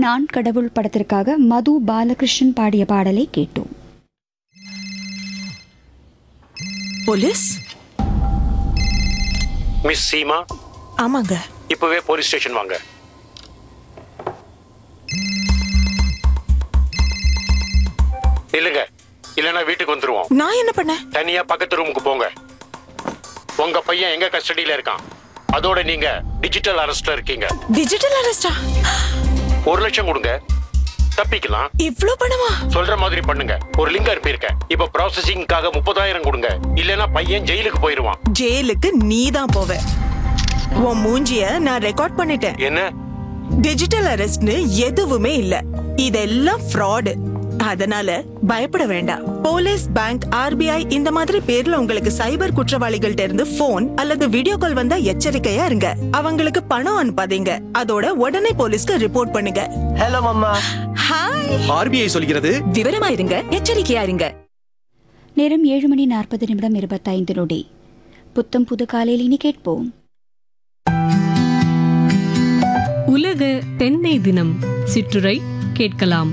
நான் கடவுள் படத்திற்காக மது பாலகிருஷ்ணன் பாடிய பாடலை கேட்டோம் போலீஸ் மிஸ் சீமா ஆமாங்க இப்பவே போலீஸ் ஸ்டேஷன் வாங்க இல்லைங்க இல்லைன்னா வீட்டுக்கு வந்துருவோம் நான் என்ன பண்ணேன் தனியா பக்கத்து ரூமுக்கு போங்க உங்க பையன் எங்க கஸ்டடியில இருக்கான் அதோட நீங்க டிஜிட்டல் அரெஸ்ட்ல இருக்கீங்க டிஜிட்டல் அரெஸ்டா ஒரு லட்சம் கொடுங்க தப்பிக்கலாம் இவ்ளோ பணமா சொல்ற மாதிரி பண்ணுங்க ஒரு லிங்க் அனுப்பியிருக்கேன் இப்ப ப்ராசஸிங்காக முப்பதாயிரம் கொடுங்க இல்லைன்னா பையன் ஜெயிலுக்கு போயிருவான் ஜெயிலுக்கு நீ தான் போவ உன் மூஞ்சிய நான் ரெக்கார்ட் பண்ணிட்டேன் என்ன டிஜிட்டல் அரெஸ்ட்னு எதுவுமே இல்ல இதெல்லாம் ஃப்ராடு அதனால பயப்பட வேண்டாம் போலீஸ் பேங்க் ஆர்பிஐ இந்த மாதிரி பேர்ல உங்களுக்கு சைபர் குற்றவாளிகள்ட்ட இருந்து போன் அல்லது வீடியோ கால் வந்தா எச்சரிக்கையா இருங்க அவங்களுக்கு பணம் அனுப்பாதீங்க அதோட உடனே போலீஸ்க்கு ரிப்போர்ட் பண்ணுங்க ஹலோ மம்மா ஹாய் ஆர்பிஐ சொல்கிறது விவரமா இருங்க எச்சரிக்கையா இருங்க நேரம் ஏழு மணி நாற்பது நிமிடம் இருபத்தைந்து நொடி புத்தம் புது காலையில் இனி கேட்போம் உலக தென்னை தினம் சிற்றுரை கேட்கலாம்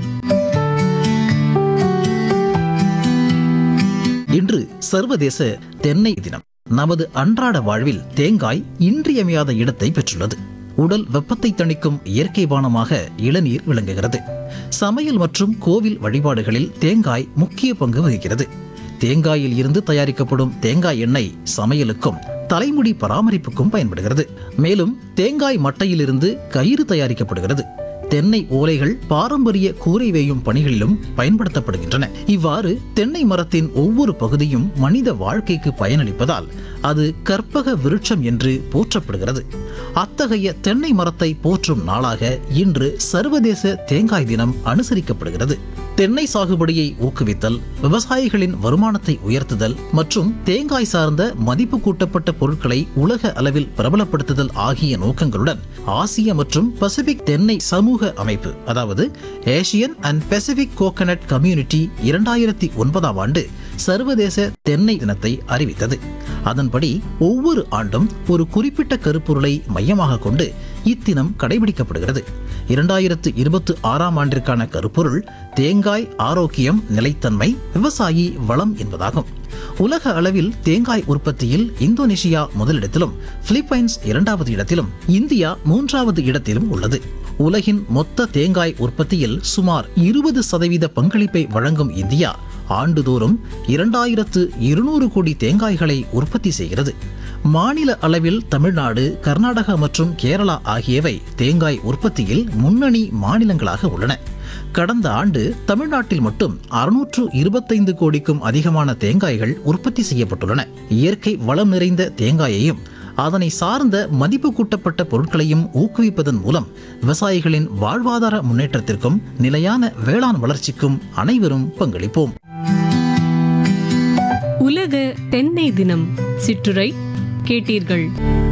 இன்று சர்வதேச தென்னை தினம் நமது அன்றாட வாழ்வில் தேங்காய் இன்றியமையாத இடத்தை பெற்றுள்ளது உடல் வெப்பத்தை தணிக்கும் இயற்கை பானமாக இளநீர் விளங்குகிறது சமையல் மற்றும் கோவில் வழிபாடுகளில் தேங்காய் முக்கிய பங்கு வகிக்கிறது தேங்காயில் இருந்து தயாரிக்கப்படும் தேங்காய் எண்ணெய் சமையலுக்கும் தலைமுடி பராமரிப்புக்கும் பயன்படுகிறது மேலும் தேங்காய் மட்டையிலிருந்து கயிறு தயாரிக்கப்படுகிறது தென்னை ஓலைகள் பாரம்பரிய கூரை வேயும் பணிகளிலும் பயன்படுத்தப்படுகின்றன இவ்வாறு தென்னை மரத்தின் ஒவ்வொரு பகுதியும் மனித வாழ்க்கைக்கு பயனளிப்பதால் அது கற்பக விருட்சம் என்று போற்றப்படுகிறது அத்தகைய தென்னை மரத்தை போற்றும் நாளாக இன்று சர்வதேச தேங்காய் தினம் அனுசரிக்கப்படுகிறது தென்னை சாகுபடியை ஊக்குவித்தல் விவசாயிகளின் வருமானத்தை உயர்த்துதல் மற்றும் தேங்காய் சார்ந்த மதிப்பு கூட்டப்பட்ட பொருட்களை உலக அளவில் பிரபலப்படுத்துதல் ஆகிய நோக்கங்களுடன் ஆசிய மற்றும் பசிபிக் தென்னை சமூக அமைப்பு அதாவது Asian and Pacific coconut community இரண்டாயிரத்தி ஒன்பதாம் ஆண்டு சர்வதேச தென்னை தினத்தை அறிவித்தது அதன்படி ஒவ்வொரு ஆண்டும் ஒரு குறிப்பிட்ட கருப்பொருளை மையமாக கொண்டு இத்தினம் கடைபிடிக்கப்படுகிறது இரண்டாயிரத்து இருபத்தி ஆறாம் ஆண்டிற்கான கருப்பொருள் தேங்காய் ஆரோக்கியம் நிலைத்தன்மை விவசாயி வளம் என்பதாகும் உலக அளவில் தேங்காய் உற்பத்தியில் இந்தோனேஷியா முதலிடத்திலும் பிலிப்பைன்ஸ் இரண்டாவது இடத்திலும் இந்தியா மூன்றாவது இடத்திலும் உள்ளது உலகின் மொத்த தேங்காய் உற்பத்தியில் சுமார் இருபது சதவீத பங்களிப்பை வழங்கும் இந்தியா ஆண்டுதோறும் இரண்டாயிரத்து இருநூறு கோடி தேங்காய்களை உற்பத்தி செய்கிறது மாநில அளவில் தமிழ்நாடு கர்நாடகா மற்றும் கேரளா ஆகியவை தேங்காய் உற்பத்தியில் முன்னணி மாநிலங்களாக உள்ளன கடந்த ஆண்டு தமிழ்நாட்டில் மட்டும் அறுநூற்று இருபத்தைந்து கோடிக்கும் அதிகமான தேங்காய்கள் உற்பத்தி செய்யப்பட்டுள்ளன இயற்கை வளம் நிறைந்த தேங்காயையும் அதனை சார்ந்த மதிப்பு கூட்டப்பட்ட பொருட்களையும் ஊக்குவிப்பதன் மூலம் விவசாயிகளின் வாழ்வாதார முன்னேற்றத்திற்கும் நிலையான வேளாண் வளர்ச்சிக்கும் அனைவரும் பங்களிப்போம் உலக தென்னை தினம் சிற்றுரை கேட்டீர்கள்